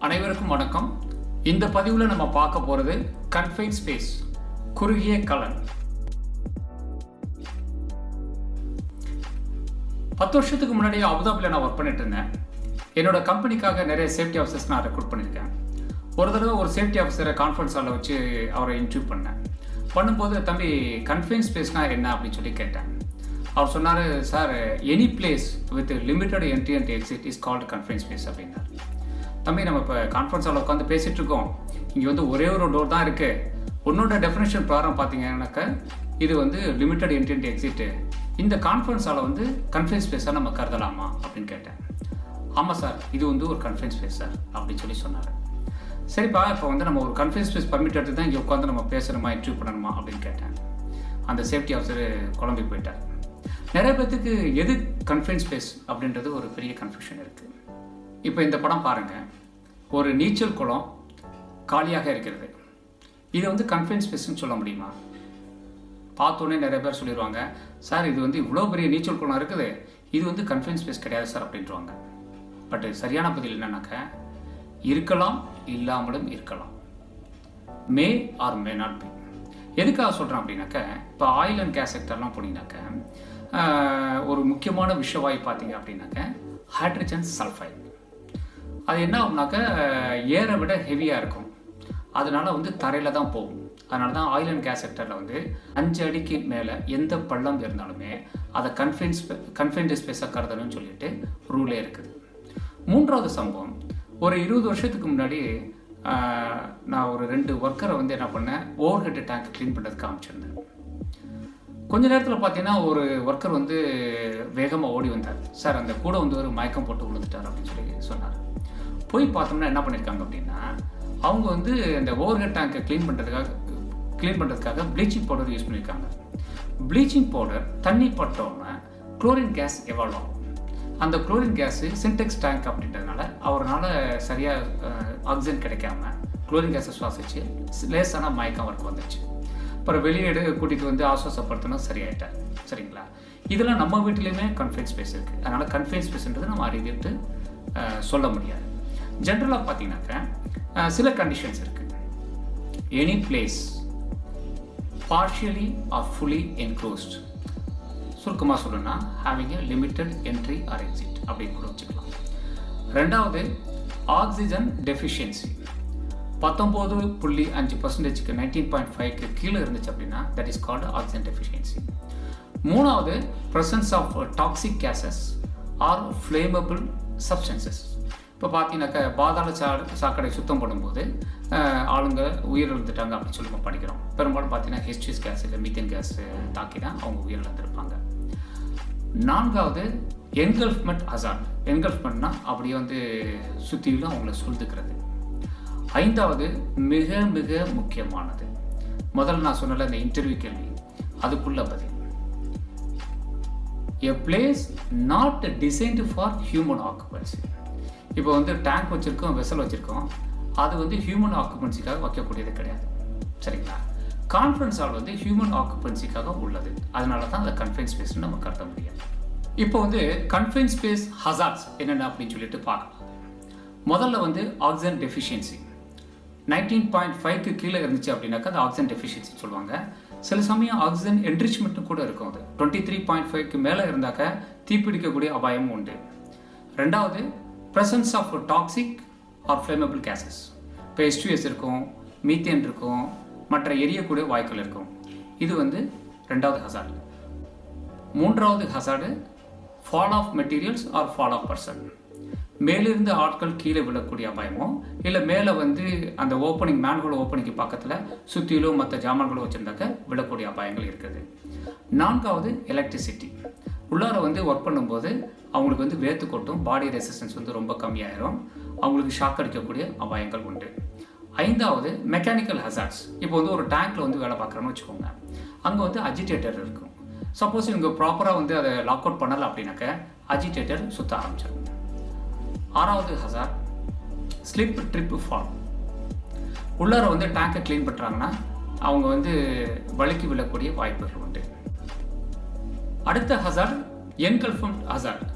அனைவருக்கும் வணக்கம் இந்த பதிவில் நம்ம பார்க்க போகிறது கன்ஃபைன் ஸ்பேஸ் குறுகிய கலன் பத்து வருஷத்துக்கு முன்னாடி அபுதாபியில் நான் ஒர்க் பண்ணிட்டு இருந்தேன் என்னோட கம்பெனிக்காக நிறைய சேஃப்டி ஆஃபீஸர்ஸ் நான் ரெக்ரூட் பண்ணியிருக்கேன் ஒரு தடவை ஒரு சேஃப்டி ஆஃபீஸரை கான்ஃபரன்ஸ் ஹாலில் வச்சு அவரை இன்டர்வியூ பண்ணேன் பண்ணும்போது தம்பி கன்ஃபைன் ஸ்பேஸ்னால் என்ன அப்படின்னு சொல்லி கேட்டேன் அவர் சொன்னார் sir any place with limited entry and exit is called confine space அப்படின்னாரு தம்பி நம்ம இப்போ கான்ஃபரன்ஸ் ஹாலில் உட்காந்து பேசிகிட்டு இருக்கோம் இங்கே வந்து ஒரே ஒரு டோர் தான் இருக்குது உன்னோட டெஃபினேஷன் பிரகாரம் பார்த்தீங்கன்னாக்க இது வந்து லிமிட்டட் என்ட்ரி அண்ட் எக்ஸிட்டு இந்த கான்ஃபரன்ஸ் ஹாலை வந்து கன்ஃபைன் ஸ்பேஸாக நம்ம கருதலாமா அப்படின்னு கேட்டேன் ஆமாம் சார் இது வந்து ஒரு கன்ஃபைன் ஸ்பேஸ் சார் அப்படின்னு சொல்லி சொன்னார் சரிப்பா இப்போ வந்து நம்ம ஒரு கன்ஃபைன் ஸ்பேஸ் பர்மிட் எடுத்து தான் இங்கே உட்காந்து நம்ம பேசணுமா இன்டர்வியூ பண்ணணுமா அப்படின்னு கேட்டேன் அந்த சேஃப்டி ஆஃபீஸர் குழம்பி போயிட்டார் நிறைய பேர்த்துக்கு எது கன்ஃபைன் ஸ்பேஸ் அப்படின்றது ஒரு பெரிய கன்ஃபியூஷன் இருக்குது இப்போ இந்த படம் பாருங்கள் ஒரு நீச்சல் குளம் காலியாக இருக்கிறது இதை வந்து கன்ஃபைன் ஸ்பேஸ்னு சொல்ல முடியுமா பார்த்தோன்னே நிறைய பேர் சொல்லிடுவாங்க சார் இது வந்து இவ்வளோ பெரிய நீச்சல் குளம் இருக்குது இது வந்து கன்ஃபைன் ஸ்பேஸ் கிடையாது சார் அப்படின்ட்டுருவாங்க பட் சரியான பதில் என்னன்னாக்க இருக்கலாம் இல்லாமலும் இருக்கலாம் may or may not be எதுக்காக சொல்கிறேன் அப்படின்னாக்க இப்போ ஆயில் அண்ட் கேஸ் செக்டர்லாம் போனீங்கன்னாக்க ஆஹ், ஒரு முக்கியமான விஷவாயு பார்த்தீங்க அப்படின்னாக்க ஹைட்ரஜன் சல்ஃபைட் அது என்ன ஆகும்னாக்க ஏரை விட ஹெவியாக இருக்கும் அதனால வந்து தரையில் தான் போகும் அதனால தான் ஆயில் அண்ட் கேஸ் செக்டரில் வந்து அஞ்சு அடிக்கு மேலே எந்த பள்ளம் இருந்தாலுமே அதை கன்ஃபைன் ஸ்பே கன்ஃபைன்டு ஸ்பேஸாக கருதணும்னு சொல்லிட்டு ரூலே இருக்குது மூன்றாவது சம்பவம் ஒரு இருபது வருஷத்துக்கு முன்னாடி ஆஹ், நான் ஒரு ரெண்டு ஒர்க்கரை வந்து என்ன பண்ணேன் ஓவர் ஹெட் டேங்க் க்ளீன் பண்ணுறதுக்கு காமிச்சிருந்தேன் கொஞ்ச நேரத்தில் பார்த்தீங்கன்னா ஒரு ஒர்க்கர் வந்து வேகமாக ஓடி வந்தார் சார் அந்த கூட வந்து ஒரு மயக்கம் போட்டு விழுந்துட்டார் அப்படின்னு சொல்லி சொன்னார் போய் பார்த்தோம்னா என்ன பண்ணியிருக்காங்க அப்படின்னா அவங்க வந்து இந்த ஓவர் ஹெட் டேங்கை க்ளீன் பண்ணுறதுக்காக க்ளீன் பண்ணுறதுக்காக ப்ளீச்சிங் பவுடர் யூஸ் பண்ணியிருக்காங்க ப்ளீச்சிங் பவுடர் தண்ணி பட்டோன்னே குளோரின் கேஸ் எவால்வ் ஆகும் அந்த குளோரின் கேஸு சின்டெக்ஸ் டேங்க் அப்படின்றதுனால அவரால் சரியாக ஆக்சிஜன் கிடைக்காம குளோரின் கேஸை சுவாசிச்சு லேசான மயக்கம் அவருக்கு வந்துச்சு அப்புறம் வெளியே எடு கூட்டிகிட்டு வந்து ஆசுவாசப்படுத்தணும் சரியாயிட்டார் சரிங்களா இதெல்லாம் நம்ம வீட்டிலையுமே கன்ஃபைன் ஸ்பேஸ் இருக்குது அதனால் கன்ஃபைன் ஸ்பேஸ்ன்றது நம்ம அறிவித்து அஹ், சொல்ல முடியாது ஜென்ரலாக பார்த்தீங்கன்னாக்க அஹ், சில கண்டிஷன்ஸ் இருக்குது any place partially or fully enclosed சுருக்கமாக சொல்லணும்னா having a limited entry or exit அப்படின்னு கூட வச்சுக்கலாம் ரெண்டாவது ஆக்சிஜன் டெஃபிஷியன்சி பத்தொம்போது புள்ளி அஞ்சு பர்சன்டேஜ்க்கு நைன்டீன் பாயிண்ட் ஃபைவ்க்கு கீழே இருந்துச்சு அப்படின்னா that is called oxygen deficiency மூணாவது presence of toxic gases or flammable substances இப்போ பார்த்தீங்கன்னாக்கா பாதாள சா சாக்கடை சுத்தம் பண்ணும்போது அஹ், ஆளுங்க உயிரிழந்துட்டாங்க அப்படின்னு சொல்லி நம்ம படிக்கிறோம் பெரும்பாலும் பார்த்தீங்கன்னா ஹெச்டிஎஸ் கேஸ் இல்லை மீத்தேன் கேஸ் தாக்கி தான் அவங்க உயிரிழந்திருப்பாங்க நான்காவது என்கல்ஃப்மெண்ட் ஹசார்ட் என்கல்ஃப்மெண்ட்னா அப்படியே வந்து சுற்றிலும் அவங்கள சூழ்ந்துக்கிறது ஐந்தாவது மிக மிக முக்கியமானது முதல்ல நான் சொன்னல இந்த இன்டர்வியூ கேள்வி அதுக்குள்ள பதில் a place not designed for human occupancy இப்போ வந்து டேங்க் வச்சுருக்கோம் வெசல் வச்சுருக்கோம் அது வந்து ஹியூமன் ஆக்குபன்சிக்காக வைக்கக்கூடியது கிடையாது சரிங்களா கான்ஃபரன்ஸ் ஹால் வந்து ஹியூமன் ஆக்குபன்சிக்காக உள்ளது அதனால தான் அதை கன்ஃபைன் ஸ்பேஸ்னு நம்ம கருத முடியும் இப்போ வந்து கன்ஃபைன் ஸ்பேஸ் ஹசார்ட்ஸ் என்னென்ன அப்படின்னு சொல்லிட்டு பார்க்கலாம் முதல்ல வந்து ஆக்சிஜன் டெஃபிஷியன்சி நைன்டீன் பாயிண்ட் ஃபைவ்க்கு கீழே இருந்துச்சு அப்படின்னாக்கா அது ஆக்சிஜன் டெஃபிஷியன்சி சொல்லுவாங்க சில சமயம் ஆக்சிஜன் என்ரிச்மெண்ட்டும் கூட இருக்கும் அது டுவெண்ட்டி த்ரீ பாயிண்ட் ஃபைவ்க்கு மேலே இருந்தாக்க தீப்பிடிக்கக்கூடிய அபாயமும் உண்டு ரெண்டாவது presence of toxic or flammable gases இப்போ எஸ்டிஎஸ் இருக்கும் மீத்தேன் இருக்கும் மற்ற எரியக்கூடிய வாயுக்கள் இருக்கும் இது வந்து ரெண்டாவது ஹசார்டு மூன்றாவது hazard fall of materials or fall of person மேலிருந்து ஆட்கள் கீழே விழக்கூடிய அபாயமோ இல்லை மேலே வந்து அந்த ஓப்பனிங் மேன்ஹோல் ஓப்பனிங்க்கு பக்கத்தில் சுற்றிலோ மற்ற ஜாமான்களோ வச்சுருந்தாக்க விழக்கூடிய அபாயங்கள் இருக்குது நான்காவது எலக்ட்ரிசிட்டி உள்ளார வந்து ஒர்க் பண்ணும்போது அவங்களுக்கு வந்து வேர்த்து கொட்டும் பாடி ரெசிஸ்டன்ஸ் வந்து ரொம்ப கம்மியாயிரும் அவங்களுக்கு ஷாக் அடிக்கக்கூடிய அபாயங்கள் உண்டு ஐந்தாவது மெக்கானிக்கல் ஹசார்ட்ஸ் இப்போ வந்து ஒரு டேங்க்கில் வந்து வேலை பார்க்குறோன்னு வச்சுக்கோங்க அங்கே வந்து அஜிடேட்டர் இருக்கும் சப்போஸ் இவங்க ப்ராப்பராக வந்து அதை லாக் அவுட் பண்ணலை அப்படின்னாக்க அஜிடேட்டர் சுற்ற ஆரம்பிச்சிடும் ஆறாவது ஹசார் ஸ்லிப் ட்ரிப் ஃபால் உள்ளார வந்து டேங்கை க்ளீன் பண்ணுறாங்கன்னா அவங்க வந்து வழுக்கி விழக்கூடிய வாய்ப்புகள் உண்டு அடுத்த ஹசார்ட் என்கல்ஃபம் ஹசார்ட்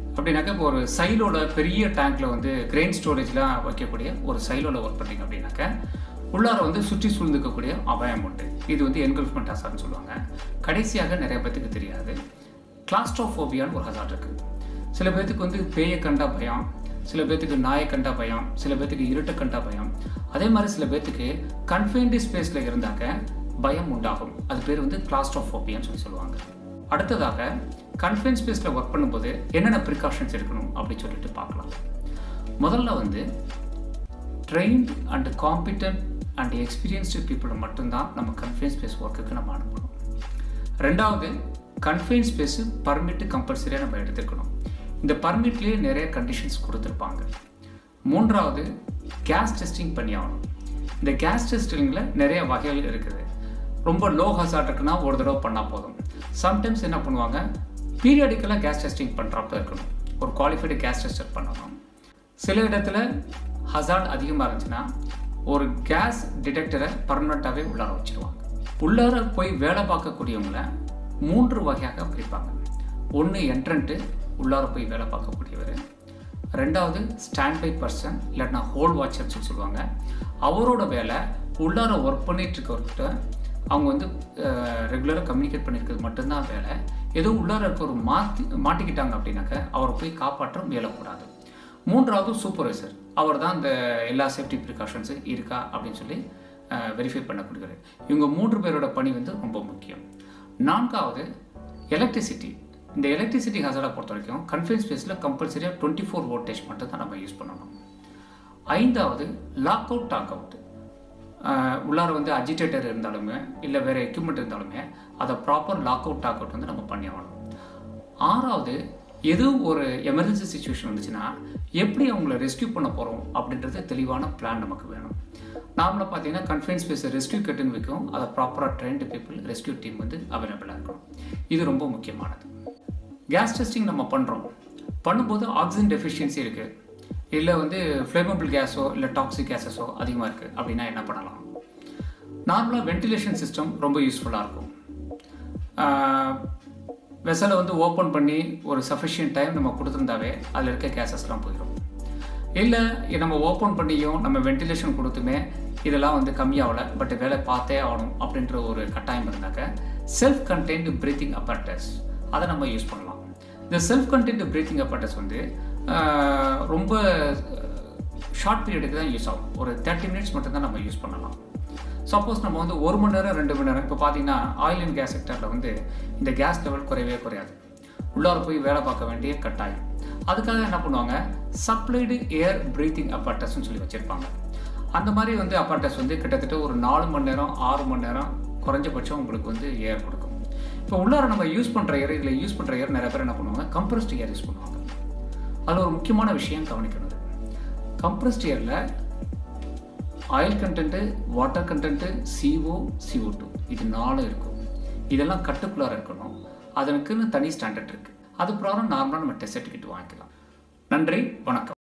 அப்படின்னாக்கா இப்போ ஒரு சைலோட பெரிய டேங்க்ல வந்து கிரெயின் ஸ்டோரேஜ்லாம் வைக்கக்கூடிய ஒரு சைலோல ஒர்க் பண்ணீங்க அப்படின்னாக்க உள்ளார வந்து சுற்றி சூழ்ந்துக்கக்கூடிய அபாயம் உண்டு இது வந்து என்கல்ஃப்மெண்ட் ஹசார்ட்னு சொல்லுவாங்க கடைசியாக நிறைய பேத்துக்கு தெரியாது கிளாஸ்ட்ரோஃபோபியான்னு ஒரு ஹசார்ட் இருக்குது சில பேர்த்துக்கு வந்து பேயை கண்டா பயம் சில பேர்த்துக்கு நாயை கண்டா பயம் சில பேர்த்துக்கு இருட்டை கண்டா பயம் அதே மாதிரி சில பேர்த்துக்கு கன்ஃபைன்டு ஸ்பேஸில் இருந்தாக்க பயம் உண்டாகும் அது பேர் வந்து கிளாஸ்ட்ரோஃபோபியான்னு சொல்லி சொல்லுவாங்க அடுத்ததாக கன்ஃபைன் ஸ்பேஸில் ஒர்க் பண்ணும்போது என்னென்ன ப்ரிகாஷன்ஸ் எடுக்கணும் அப்படின்னு சொல்லிட்டு பார்க்கலாம் முதல்ல வந்து trained and competent and experienced பீப்புளை மட்டும்தான் நம்ம கன்ஃபைன் ஸ்பேஸ் ஒர்க்குக்கு நம்ம அனுப்பணும் ரெண்டாவது கன்ஃபைன் ஸ்பேஸு பர்மிட்டு கம்பல்சரியாக நம்ம எடுத்துக்கணும் இந்த பர்மிட்லேயே நிறைய கண்டிஷன்ஸ் கொடுத்துருப்பாங்க மூன்றாவது கேஸ் டெஸ்டிங் பண்ணி ஆகணும் இந்த கேஸ் டெஸ்டிங்கில் நிறைய வகைகள் இருக்குது ரொம்ப லோ ஹசார்ட் இருக்குன்னா ஒரு தடவை பண்ணால் போதும் சம்டைம்ஸ் என்ன பண்ணுவாங்க பீரியாடிக்கலாக கேஸ் டெஸ்டிங் பண்ணுறப்ப இருக்கணும் ஒரு குவாலிஃபைடு கேஸ் டெஸ்டர் பண்ணணும் சில இடத்துல ஹசார்ட் அதிகமாக இருந்துச்சுன்னா ஒரு கேஸ் டிடெக்டரை பர்மனெண்ட்டாகவே உள்ளார வச்சுருவாங்க உள்ளார போய் வேலை பார்க்கக்கூடியவங்கள மூன்று வகையாக பிரிப்பாங்க ஒன்று என்ட்ரண்ட்டு உள்ளார போய் வேலை பார்க்கக்கூடியவர் ரெண்டாவது ஸ்டாண்ட் பை பர்சன் இல்லாட்டினா ஹோல் வாட்சர்னு சொல்லி சொல்லுவாங்க அவரோட வேலை உள்ளார ஒர்க் பண்ணிட்டு இருக்கவர்கிட்ட அவங்க வந்து ரெகுலராக கம்யூனிகேட் பண்ணியிருக்கிறது மட்டும்தான் வேலை ஏதோ உள்ளார இருக்க ஒரு மாற்றி மாட்டிக்கிட்டாங்க அப்படின்னாக்க அவரை போய் காப்பாற்ற முயலக்கூடாது மூன்றாவது சூப்பர்வைசர் அவர் தான் இந்த எல்லா சேஃப்டி ப்ரிகாஷன்ஸு இருக்கா அப்படின்னு சொல்லி வெரிஃபை பண்ணக்கூடியவர் இவங்க மூன்று பேரோட பணி வந்து ரொம்ப முக்கியம் நான்காவது எலக்ட்ரிசிட்டி இந்த எலக்ட்ரிசிட்டி ஹசார்டை பொறுத்த வரைக்கும் கன்ஃபைன் ஸ்பேஸில் கம்பல்சரியாக டுவெண்ட்டி ஃபோர் வோல்டேஜ் மட்டும் தான் நம்ம யூஸ் பண்ணணும் ஐந்தாவது லாக் அவுட் டாக் அவுட் உள்ளார வந்து அஜிடேட்டர் இருந்தாலுமே இல்லை வேறு எக்யூப்மெண்ட் இருந்தாலுமே அதை proper lock out tag out வந்து நம்ம பண்ணி ஆகணும் ஆறாவது எது ஒரு எமர்ஜென்சி சுச்சுவேஷன் வந்துச்சுன்னா எப்படி அவங்கள ரெஸ்கியூ பண்ண போகிறோம் அப்படின்றது தெளிவான பிளான் நமக்கு வேணும் நார்மலாக பார்த்தீங்கன்னா கன்ஃபைன் ஸ்பேஸை ரெஸ்கியூ கட்டுன்னு வைக்கும் அதை ப்ராப்பராக ட்ரெயின்டு பீப்புள் ரெஸ்கியூ டீம் வந்து அவைலபிளாக இருக்கணும் இது ரொம்ப முக்கியமானது கேஸ் டெஸ்டிங் நம்ம பண்ணுறோம் பண்ணும்போது ஆக்சிஜன் டெஃபிஷியன்சி இருக்குது இல்லை வந்து ஃப்ளேமபிள் கேஸோ இல்லை டாக்ஸிக் கேஸஸோ அதிகமாக இருக்குது அப்படின்னா என்ன பண்ணலாம் நார்மலாக வென்டிலேஷன் சிஸ்டம் ரொம்ப யூஸ்ஃபுல்லாக இருக்கும் வெசலை வந்து ஓப்பன் பண்ணி ஒரு சஃபிஷியன்ட் டைம் நம்ம கொடுத்துருந்தாவே அதில் இருக்க கேஸஸ்லாம் போயிடும் இல்லை நம்ம ஓப்பன் பண்ணியும் நம்ம வென்டிலேஷன் கொடுத்துமே இதெல்லாம் வந்து கம்மியாகல பட் வேலை பார்த்தே ஆகணும் அப்படின்ற ஒரு கட்டாயம் இருந்தாக்க செல்ஃப் கண்டெய்ன்டு ப்ரீத்திங் அப்பர்டஸ் அதை நம்ம யூஸ் பண்ணலாம் இந்த செல்ஃப் கண்டெய்ன்டு ப்ரீத்திங் அப்பர்டஸ் வந்து ரொம்ப ஷார்ட் பீரியடுக்கு தான் யூஸ் ஆகும் ஒரு தேர்ட்டி மினிட்ஸ் மட்டும்தான் நம்ம யூஸ் பண்ணலாம் சப்போஸ் நம்ம வந்து ஒரு மணி நேரம் ரெண்டு மணி நேரம் இப்போ பார்த்தீங்கன்னா ஆயில் அண்ட் கேஸ் செக்டரில் வந்து இந்த கேஸ் லெவல் குறையவே குறையாது உள்ளார போய் வேலை பார்க்க வேண்டிய கட்டாயம் அதுக்காக என்ன பண்ணுவாங்க சப்ளைடு ஏர் ப்ரீத்திங் அப்பார்டஸ்ன்னு சொல்லி வச்சுருப்பாங்க அந்த மாதிரி வந்து அப்பார்டஸ் வந்து கிட்டத்தட்ட ஒரு நாலு மணி நேரம் ஆறு மணி நேரம் குறைஞ்சபட்சம் உங்களுக்கு வந்து ஏர் கொடுக்கும் இப்போ உள்ளார நம்ம யூஸ் பண்ணுற ஏர் இதில் யூஸ் பண்ணுற ஏர் நிறைய பேர் என்ன பண்ணுவாங்க கம்ப்ரஸ்ட் ஏர் யூஸ் பண்ணுவாங்க அதில் ஒரு முக்கியமான விஷயம் கவனிக்கணும் கம்ப்ரஸ்ட் ஏரில் oil content water content CO CO two இது நாலும் இருக்கும் இதெல்லாம் கட்டுக்குள்ளார இருக்கணும் அதனுக்குன்னு தனி ஸ்டாண்டர்ட் இருக்குது அது ப்ராப்ளம் நார்மலாக நம்ம டெஸ்ட் சர்டிஃபிகேட் வாங்கிக்கலாம் நன்றி வணக்கம்